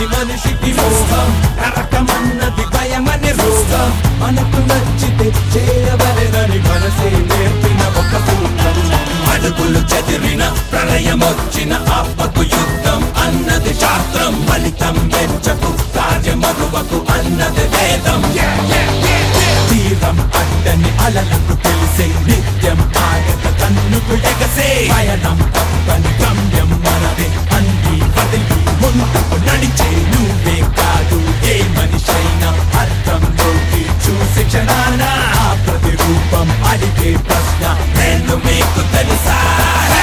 ప్రతి మనిషికి మోహం నరకమన్నది భయమని రోగం మనకు నచ్చితే చేయవలెనని మనసే నేర్పిన ఒక సూత్రం అడుగులు చెదిరిన ప్రళయమొచ్చిన ఆపకు యుద్ధం అన్నది శాస్త్రం ఫలితం పెంచకు కార్యమరువకు అన్నది వేదం తీరం అడ్డని అలలకు తెలిసే నిత్యం ఆగత కన్నుకు ఎగసే పయనం తప్పని గమ్యం మనదే అన్ని వదిలి ముందుకు నడిచే నువ్వే కాదు ఏ మనిషైనా అర్థంలోకి చూసి క్షణాన ఆ ప్రతిరూపం అడిగే ప్రశ్న నేను మీకు తెలుసా